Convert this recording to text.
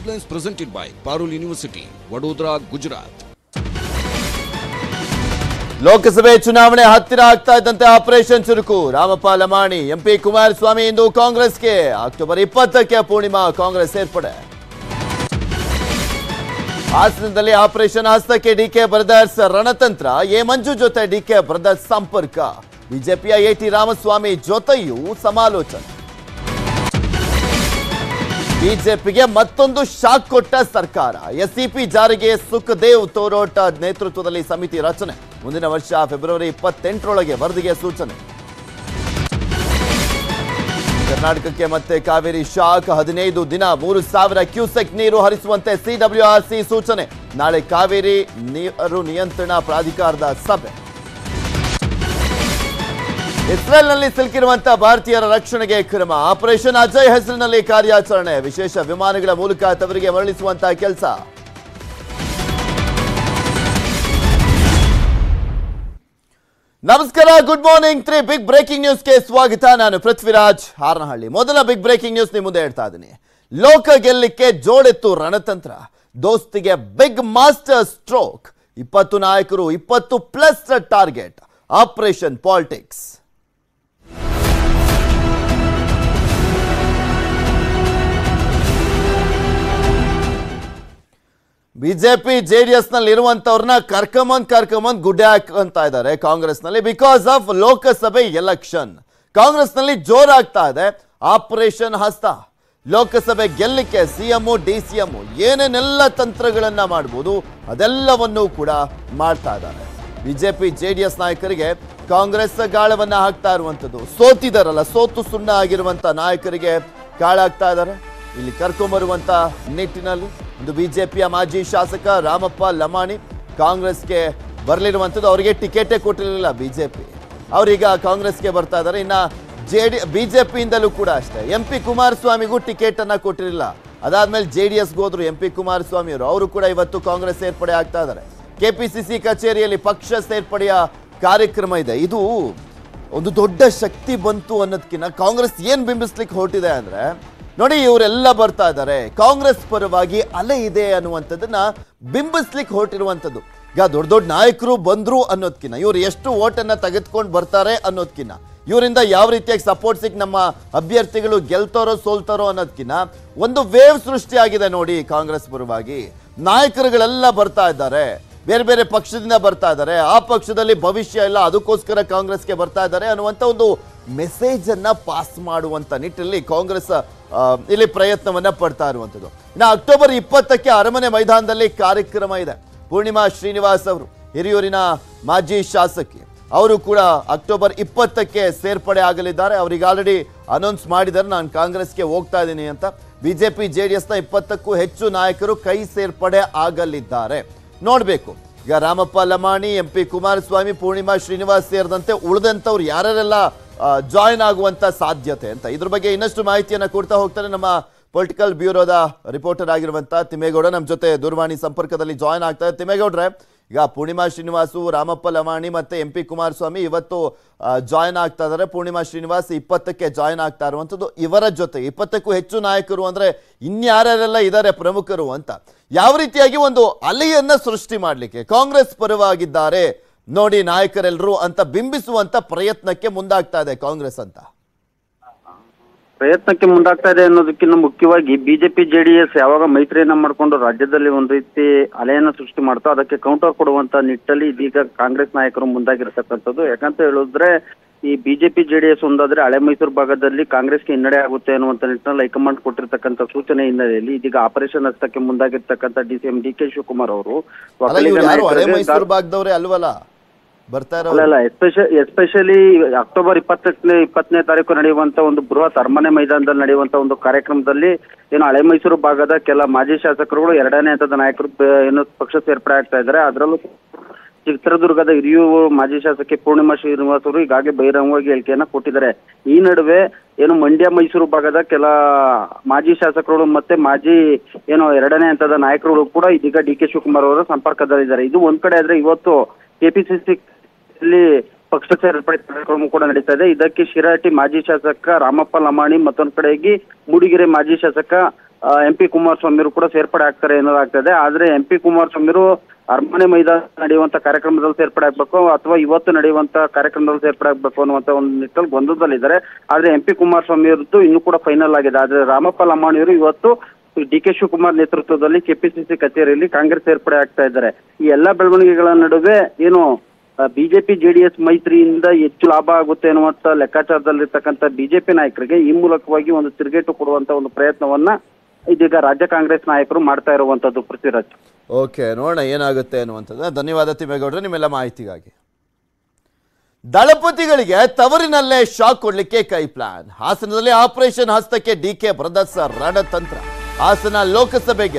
Headlines presented by Parul University, Vadodara, Gujarat. ಲೋಕಸಭೆ ಚುನಾವಣೆ ಹತ್ತಿರ ಆಗ್ತಾ ಇದ್ದಂತೆ ಆಪರೇಷನ್ ಚುರುಕು ರಾಮಪ್ಪ ಲಮಾಣಿ ಎಂಪಿ ಕುಮಾರಸ್ವಾಮಿ ಇಂದು ಕಾಂಗ್ರೆಸ್ಗೆ ಅಕ್ಟೋಬರ್ ಇಪ್ಪತ್ತಕ್ಕೆ ಪೂರ್ಣಿಮಾ ಕಾಂಗ್ರೆಸ್ ಸೇರ್ಪಡೆ ಹಾಸನದಲ್ಲಿ ಆಪರೇಷನ್ ಹಸ್ತಕ್ಕೆ ಡಿಕೆ ಬ್ರದರ್ಸ್ ರಣತಂತ್ರ ಎ ಮಂಜು ಜೊತೆ ಡಿಕೆ ಬ್ರದರ್ಸ್ ಸಂಪರ್ಕ ಬಿಜೆಪಿಯ ಎಟಿ ರಾಮಸ್ವಾಮಿ ಜೊತೆಯೂ ಸಮಾಲೋಚನೆ ಬಿಜೆಪಿಗೆ ಮತ್ತೊಂದು ಶಾಕ್ ಕೊಟ್ಟ ಸರ್ಕಾರ ಎಸ್ಸಿಪಿ ಜಾರಿಗೆ ಸುಖದೇವ್ ತೋರೋಟ ನೇತೃತ್ವದಲ್ಲಿ ಸಮಿತಿ ರಚನೆ ಮುಂದಿನ ವರ್ಷ ಫೆಬ್ರವರಿ ಇಪ್ಪತ್ತೆಂಟರೊಳಗೆ ವರದಿಗೆ ಸೂಚನೆ ಕರ್ನಾಟಕಕ್ಕೆ ಮತ್ತೆ ಕಾವೇರಿ ಶಾಕ್ ಹದಿನೈದು ದಿನ ಮೂರು ಸಾವಿರ ಕ್ಯೂಸೆಕ್ ನೀರು ಹರಿಸುವಂತೆ ಸಿಡಬ್ಲ್ಯೂಆರ್ಸಿ ಸೂಚನೆ ನಾಳೆ ಕಾವೇರಿ ನೀರು ನಿಯಂತ್ರಣ ಪ್ರಾಧಿಕಾರದ ಸಭೆ ಇಸ್ರೇಲ್ನಲ್ಲಿ ಸಿಲುಕಿರುವಂತಹ ಭಾರತೀಯರ ರಕ್ಷಣೆಗೆ ಕ್ರಮ ಆಪರೇಷನ್ ಅಜಯ್ ಹೆಸರಿನಲ್ಲಿ ಕಾರ್ಯಾಚರಣೆ ವಿಶೇಷ ವಿಮಾನಗಳ ಮೂಲಕ ತವರಿಗೆ ಮರಳಿಸುವಂತಹ ಕೆಲಸ ನಮಸ್ಕಾರ good morning three big breaking ನ್ಯೂಸ್ಗೆ ಸ್ವಾಗತ ನಾನು ಪೃಥ್ವಿರಾಜ್ ಹಾರನಹಳ್ಳಿ ಮೊದಲ ಬಿಗ್ ಬ್ರೇಕಿಂಗ್ ನ್ಯೂಸ್ ನಿಮ್ಮ ಮುಂದೆ ಹೇಳ್ತಾ ಇದ್ದೀನಿ ಲೋಕ ಗೆಲ್ಲಕ್ಕೆ ಜೋಡೆತ್ತು ರಣತಂತ್ರ ದೋಸ್ತಿಗೆ ಬಿಗ್ ಮಾಸ್ಟರ್ ಸ್ಟ್ರೋಕ್ ಇಪ್ಪತ್ತು ನಾಯಕರು ಇಪ್ಪತ್ತು plus target operation politics BJP JDS ನಲ್ಲಿ ಇರುವಂತವ್ರನ್ನ ಕರ್ಕೊಂಬಂದ್ ಕರ್ಕೊಂಬಂದ್ ಗುಡ್ಡೆ ಹಾಕಂತ ಇದ್ದಾರೆ ಕಾಂಗ್ರೆಸ್ ನಲ್ಲಿ ಬಿಕಾಸ್ ಆಫ್ ಲೋಕಸಭೆ ಎಲೆಕ್ಷನ್ ಕಾಂಗ್ರೆಸ್ ನಲ್ಲಿ ಜೋರಾಗ್ತಾ ಇದೆ ಆಪರೇಷನ್ ಹಸ್ತ ಲೋಕಸಭೆ ಗೆಲ್ಲಕ್ಕೆ ಸಿಎಂ ಡಿ ಸಿಎಂ ಏನೇನೆಲ್ಲ ತಂತ್ರಗಳನ್ನ ಮಾಡ್ಬೋದು ಅದೆಲ್ಲವನ್ನೂ ಕೂಡ ಮಾಡ್ತಾ ಇದ್ದಾರೆ ಬಿಜೆಪಿ ಜೆಡಿಎಸ್ ನಾಯಕರಿಗೆ ಕಾಂಗ್ರೆಸ್ ಗಾಳವನ್ನ ಹಾಕ್ತಾ ಇರುವಂತದ್ದು ಸೋತಿದಾರಲ್ಲ ಸೋತು ಸುಣ್ಣ ಆಗಿರುವಂತ ನಾಯಕರಿಗೆ ಗಾಳಾಗ್ತಾ ಇದ್ದಾರೆ ಇಲ್ಲಿ ಕರ್ಕೊಂಬರುವಂತ ನಿಟ್ಟಿನಲ್ಲಿ ಒಂದು ಬಿಜೆಪಿಯ ಮಾಜಿ ಶಾಸಕ ರಾಮಪ್ಪ ಲಮಾಣಿ ಕಾಂಗ್ರೆಸ್ಗೆ ಬರಲಿರುವಂಥದ್ದು ಅವರಿಗೆ ಟಿಕೆಟೇ ಕೊಟ್ಟಿರಲಿಲ್ಲ ಬಿಜೆಪಿ ಅವರೀಗ ಕಾಂಗ್ರೆಸ್ಗೆ ಬರ್ತಾ ಇದ್ದಾರೆ ಇನ್ನ ಜೆ ಡಿ ಬಿಜೆಪಿಯಿಂದಲೂ ಕೂಡ ಅಷ್ಟೇ ಎಂ ಪಿ ಕುಮಾರಸ್ವಾಮಿಗೂ ಟಿಕೆಟ್ ಅನ್ನ ಕೊಟ್ಟಿರಲಿಲ್ಲ ಅದಾದ್ಮೇಲೆ ಜೆ ಡಿ ಎಸ್ಗೆ ಹೋದ್ರು ಎಂ ಪಿ ಕುಮಾರಸ್ವಾಮಿ ಅವರು ಅವರು ಕೂಡ ಇವತ್ತು ಕಾಂಗ್ರೆಸ್ ಸೇರ್ಪಡೆ ಆಗ್ತಾ ಇದ್ದಾರೆ ಕೆಪಿಸಿಸಿ ಕಚೇರಿಯಲ್ಲಿ ಪಕ್ಷ ಸೇರ್ಪಡೆಯ ಕಾರ್ಯಕ್ರಮ ಇದೆ ಇದು ಒಂದು ದೊಡ್ಡ ಶಕ್ತಿ ಬಂತು ಅನ್ನೋದಕ್ಕಿಂತ ಕಾಂಗ್ರೆಸ್ ಏನ್ ಬಿಂಬಿಸ್ಲಿಕ್ಕೆ ಹೊರಟಿದೆ ಅಂದ್ರೆ ನೋಡಿ ಇವರೆಲ್ಲ ಬರ್ತಾ ಇದ್ದಾರೆ ಕಾಂಗ್ರೆಸ್ ಪರವಾಗಿ ಅಲೆ ಇದೆ ಅನ್ನುವಂಥದ್ದನ್ನ ಬಿಂಬಿಸ್ಲಿಕ್ಕೆ ಹೊರಟಿರುವಂಥದ್ದು ಈಗ ದೊಡ್ಡ ದೊಡ್ಡ ನಾಯಕರು ಬಂದ್ರು ಅನ್ನೋದ್ಕಿನ್ನ ಇವ್ರು ಎಷ್ಟು ಓಟನ್ನ ತೆಗೆದುಕೊಂಡು ಬರ್ತಾರೆ ಅನ್ನೋದ್ಕಿನ್ನ ಇವರಿಂದ ಯಾವ ರೀತಿಯಾಗಿ ಸಪೋರ್ಟ್ ಸಿಕ್ ನಮ್ಮ ಅಭ್ಯರ್ಥಿಗಳು ಗೆಲ್ತಾರೋ ಸೋಲ್ತಾರೋ ಅನ್ನೋದ್ಕಿನ್ನ ಒಂದು ವೇವ್ ಸೃಷ್ಟಿಯಾಗಿದೆ ನೋಡಿ ಕಾಂಗ್ರೆಸ್ ಪರವಾಗಿ ನಾಯಕರುಗಳೆಲ್ಲ ಬರ್ತಾ ಇದ್ದಾರೆ ಬೇರೆ ಬೇರೆ ಪಕ್ಷದಿಂದ ಬರ್ತಾ ಇದ್ದಾರೆ ಆ ಪಕ್ಷದಲ್ಲಿ ಭವಿಷ್ಯ ಇಲ್ಲ ಅದಕ್ಕೋಸ್ಕರ ಕಾಂಗ್ರೆಸ್ಗೆ ಬರ್ತಾ ಇದ್ದಾರೆ ಅನ್ನುವಂಥ ಒಂದು ಮೆಸೇಜ್ ಅನ್ನ ಪಾಸ್ ಮಾಡುವಂತ ನಿಟ್ಟಿನಲ್ಲಿ ಕಾಂಗ್ರೆಸ್ ಆ, ಇಲ್ಲಿ ಪ್ರಯತ್ನವನ್ನ ಪಡ್ತಾ ಇರುವಂಥದ್ದು ಇನ್ನು ಅಕ್ಟೋಬರ್ ಇಪ್ಪತ್ತಕ್ಕೆ ಅರಮನೆ ಮೈದಾನದಲ್ಲಿ ಕಾರ್ಯಕ್ರಮ ಇದೆ ಪೂರ್ಣಿಮಾ ಶ್ರೀನಿವಾಸ್ ಅವರು ಹಿರಿಯೂರಿನ ಮಾಜಿ ಶಾಸಕಿ ಅವರು ಕೂಡ ಅಕ್ಟೋಬರ್ ಇಪ್ಪತ್ತಕ್ಕೆ ಸೇರ್ಪಡೆ ಆಗಲಿದ್ದಾರೆ ಅವರಿಗೆ ಆಲ್ರೆಡಿ ಅನೌನ್ಸ್ ಮಾಡಿದ್ದಾರೆ ನಾನು ಕಾಂಗ್ರೆಸ್ಗೆ ಹೋಗ್ತಾ ಇದ್ದೀನಿ ಅಂತ ಬಿಜೆಪಿ ಜೆ ಡಿ ಎಸ್ನ ಇಪ್ಪತ್ತಕ್ಕೂ ಹೆಚ್ಚು ನಾಯಕರು ಕೈ ಸೇರ್ಪಡೆ ಆಗಲಿದ್ದಾರೆ ನೋಡಬೇಕು ಈಗ ರಾಮಪ್ಪ ಲಮಾಣಿ ಎಂ ಪಿ ಕುಮಾರಸ್ವಾಮಿ ಪೂರ್ಣಿಮಾ ಶ್ರೀನಿವಾಸ್ ಸೇರಿದಂತೆ ಉಳಿದಂಥವ್ರು ಯಾರ್ಯಾರೆಲ್ಲ ಜಾಯಿನ್ ಆಗುವಂತ ಸಾಧ್ಯತೆ ಅಂತ ಇದ್ರ ಬಗ್ಗೆ ಇನ್ನಷ್ಟು ಮಾಹಿತಿಯನ್ನ ಕೊಡ್ತಾ ಹೋಗ್ತಾರೆ ನಮ್ಮ ಪೊಲಿಟಿಕಲ್ ಬ್ಯೂರೋದ ರಿಪೋರ್ಟರ್ ಆಗಿರುವಂತ ತಿಮ್ಮೇಗೌಡ ನಮ್ಮ ಜೊತೆ ದೂರವಾಣಿ ಸಂಪರ್ಕದಲ್ಲಿ ಜಾಯಿನ್ ಆಗ್ತಾರೆ ತಿಮ್ಮೇಗೌಡ್ರೆ ಈಗ ಪೂರ್ಣಿಮಾ ಶ್ರೀನಿವಾಸು ರಾಮಪ್ಪ ಲಮಾಣಿ ಮತ್ತೆ ಎಂ ಪಿ ಕುಮಾರಸ್ವಾಮಿ ಇವತ್ತು ಜಾಯಿನ್ ಆಗ್ತಾ ಇದ್ದಾರೆ ಪೂರ್ಣಿಮಾ ಶ್ರೀನಿವಾಸ್ ಇಪ್ಪತ್ತಕ್ಕೆ ಜಾಯಿನ್ ಆಗ್ತಾ ಇರುವಂಥದ್ದು ಇವರ ಜೊತೆ ಇಪ್ಪತ್ತಕ್ಕೂ ಹೆಚ್ಚು ನಾಯಕರು ಅಂದ್ರೆ ಇನ್ಯಾರ್ಯಾರೆಲ್ಲ ಇದ್ದಾರೆ ಪ್ರಮುಖರು ಅಂತ ಯಾವ ರೀತಿಯಾಗಿ ಒಂದು ಅಲೆಯನ್ನ ಸೃಷ್ಟಿ ಮಾಡಲಿಕ್ಕೆ ಕಾಂಗ್ರೆಸ್ ಪರವಾಗಿದ್ದಾರೆ ನೋಡಿ ನಾಯಕರೆಲ್ಲರೂ ಅಂತ ಬಿಂಬಿಸುವಂತ ಪ್ರಯತ್ನಕ್ಕೆ ಮುಂದಾಗ್ತಾ ಇದೆ ಕಾಂಗ್ರೆಸ್ ಅಂತ ಪ್ರಯತ್ನಕ್ಕೆ ಮುಂದಾಗ್ತಾ ಇದೆ ಅನ್ನೋದಕ್ಕಿಂತ ಮುಖ್ಯವಾಗಿ ಬಿಜೆಪಿ ಜೆಡಿಎಸ್ ಯಾವಾಗ ಮೈತ್ರಿಯನ್ನ ಮಾಡಿಕೊಂಡು ರಾಜ್ಯದಲ್ಲಿ ಒಂದು ರೀತಿ ಅಲೆಯನ್ನ ಸೃಷ್ಟಿ ಮಾಡ್ತಾ ಅದಕ್ಕೆ ಕೌಂಟರ್ ಕೊಡುವಂತ ನಿಟ್ಟಲ್ಲಿ ಇದೀಗ ಕಾಂಗ್ರೆಸ್ ನಾಯಕರು ಮುಂದಾಗಿರ್ತಕ್ಕಂಥದ್ದು ಯಾಕಂತ ಹೇಳಿದ್ರೆ ಈ ಬಿಜೆಪಿ ಜೆಡಿಎಸ್ ಒಂದಾದ್ರೆ ಹಳೆ ಮೈಸೂರು ಭಾಗದಲ್ಲಿ ಕಾಂಗ್ರೆಸ್ಗೆ ಹಿನ್ನಡೆ ಆಗುತ್ತೆ ಅನ್ನುವಂತ ನಿಟ್ಟಿನಲ್ಲಿ ಹೈಕಮಾಂಡ್ ಕೊಟ್ಟಿರ್ತಕ್ಕಂಥ ಸೂಚನೆ ಹಿನ್ನೆಲೆಯಲ್ಲಿ ಇದೀಗ ಆಪರೇಷನ್ ಹಸ್ತಕ್ಕೆ ಮುಂದಾಗಿರ್ತಕ್ಕಂಥ D C M D K Shivakumar ಅವರು ಅಲ್ಲ ಒಕ್ಕಲಿಗ ಇವ್ರು ಯಾರು ಹಳೆ ನಾಯಕರಿಗೆ ಮೈಸೂರು ಭಾಗದವ್ರೆ ಅಲ್ವಲ್ಲ ಬರ್ತಾ ಅಲ್ಲ ಇರೋ ಅಲ್ಲ ಎಸ್ಪೆಷಲ್ ಎಸ್ಪೆಷಲಿ ಅಕ್ಟೋಬರ್ ಇಪ್ಪತ್ತನೇ ಇಪ್ಪತ್ತನೇ ತಾರೀಕು ನಡೆಯುವಂತ ಒಂದು ಬೃಹತ್ ಅರಮನೆ ಮೈದಾನದಲ್ಲಿ ನಡೆಯುವಂತ ಒಂದು ಕಾರ್ಯಕ್ರಮದಲ್ಲಿ ಏನು ಹಳೆ ಮೈಸೂರು ಭಾಗದ ಕೆಲ ಮಾಜಿ ಶಾಸಕರುಗಳು ಎರಡನೇ ಹಂತದ ನಾಯಕರು ಬ- ಏನು ಪಕ್ಷ ಸೇರ್ಪಡೆ ಆಗ್ತಾ ಇದ್ದಾರೆ ಅದರಲ್ಲೂ ಚಿತ್ರದುರ್ಗದ ಹಿರಿಯೂರು ಮಾಜಿ ಶಾಸಕಿ ಪೂರ್ಣಿಮಾ ಶ್ರೀನಿವಾಸ್ ಅವರು ಈಗಾಗಲೇ ಬಹಿರಂಗವಾಗಿ ಹೇಳಿಕೆಯನ್ನ ಕೊಟ್ಟಿದ್ದಾರೆ ಈ ನಡುವೆ ಏನು ಮಂಡ್ಯ ಮೈಸೂರು ಭಾಗದ ಕೆಲ ಮಾಜಿ ಶಾಸಕರು ಮತ್ತೆ ಮಾಜಿ ಏನು ಎರಡನೇ ಹಂತದ ನಾಯಕರುಗಳು ಕೂಡ ಇದೀಗ ಡಿ ಕೆ ಶಿವಕುಮಾರ್ ಅವರ ಸಂಪರ್ಕದಲ್ಲಿದ್ದಾರೆ ಇದು ಒಂದ್ ಕಡೆ ಆದ್ರೆ ಇವತ್ತು ಕೆಪಿಸಿಸಿ ಇಲ್ಲಿ ಪಕ್ಷ ಸೇರ್ಪಡೆ ಕಾರ್ಯಕ್ರಮ ಕೂಡ ನಡೀತಾ ಇದೆ ಇದಕ್ಕೆ ಶಿರಾಟಿ ಮಾಜಿ ಶಾಸಕ ರಾಮಪ್ಪ ಲಮಾಣಿ ಮತ್ತೊಂದ್ ಕಡೆಗೆ ಮೂಡಿಗೆರೆ ಮಾಜಿ ಶಾಸಕ ಎಂ ಪಿ ಕುಮಾರಸ್ವಾಮಿರು ಕೂಡ ಸೇರ್ಪಡೆ ಆಗ್ತಾರೆ ಎನ್ನೋದಾಗ್ತದೆ ಆದ್ರೆ ಎಂ ಪಿ ಕುಮಾರಸ್ವಾಮಿರು ಅರಮನೆ ಮೈದಾನ ನಡೆಯುವಂತ ಕಾರ್ಯಕ್ರಮದಲ್ಲಿ ಸೇರ್ಪಡೆ ಆಗ್ಬೇಕು ಅಥವಾ ಇವತ್ತು ನಡೆಯುವಂತ ಕಾರ್ಯಕ್ರಮದಲ್ಲಿ ಸೇರ್ಪಡೆ ಆಗ್ಬೇಕು ಅನ್ನುವಂತ ಒಂದು ನಿಟ್ಟಲ್ಲಿ ಗೊಂದಲದಲ್ಲಿದ್ದಾರೆ ಆದ್ರೆ ಎಂ ಪಿ ಕುಮಾರಸ್ವಾಮಿ ಅವರದ್ದು ಇನ್ನೂ ಕೂಡ ಫೈನಲ್ ಆಗಿದೆ ಆದ್ರೆ ರಾಮಪ್ಪ ಲಮಾಣಿಯವರು ಇವತ್ತು ಡಿ ಕೆ ಶಿವಕುಮಾರ್ ನೇತೃತ್ವದಲ್ಲಿ ಕೆಪಿಸಿಸಿ ಕಚೇರಿಯಲ್ಲಿ ಕಾಂಗ್ರೆಸ್ ಸೇರ್ಪಡೆ ಆಗ್ತಾ ಇದ್ದಾರೆ ಈ ಎಲ್ಲಾ ಬೆಳವಣಿಗೆಗಳ ನಡುವೆ ಏನು ಬಿಜೆಪಿ ಜೆಡಿಎಸ್ ಮೈತ್ರಿಯಿಂದ ಹೆಚ್ಚು ಲಾಭ ಆಗುತ್ತೆ ಅನ್ನುವಂತ ಲೆಕ್ಕಾಚಾರದಲ್ಲಿರ್ತಕ್ಕಂಥ ಬಿಜೆಪಿ ನಾಯಕರಿಗೆ ಈ ಮೂಲಕವಾಗಿ ಒಂದು ತಿರುಗೇಟು ಕೊಡುವಂತ ಒಂದು ಪ್ರಯತ್ನವನ್ನ ಇದೀಗ ರಾಜ್ಯ ಕಾಂಗ್ರೆಸ್ ನಾಯಕರು ಮಾಡ್ತಾ ಇರುವಂತದ್ದು ಪೃಥ್ವಿರಾಜ್ ಓಕೆ ನೋಡೋಣ ಏನಾಗುತ್ತೆ ಅನ್ನುವಂಥದ್ದು ಧನ್ಯವಾದ ತಿಮ್ಮೇಗೌಡ್ರೆ ನಿಮ್ಮೆಲ್ಲ ಮಾಹಿತಿಗಾಗಿ ದಳಪತಿಗಳಿಗೆ ತವರಿನಲ್ಲೇ ಶಾಕ್ ಕೊಡ್ಲಿಕ್ಕೆ ಕೈ ಪ್ಲಾನ್ ಹಾಸನದಲ್ಲಿ ಆಪರೇಷನ್ ಹಸ್ತಕ್ಕೆ ಡಿ ಕೆ ಬ್ರದರ್ಸ್ ರಣತಂತ್ರ ಹಾಸನ ಲೋಕಸಭೆಗೆ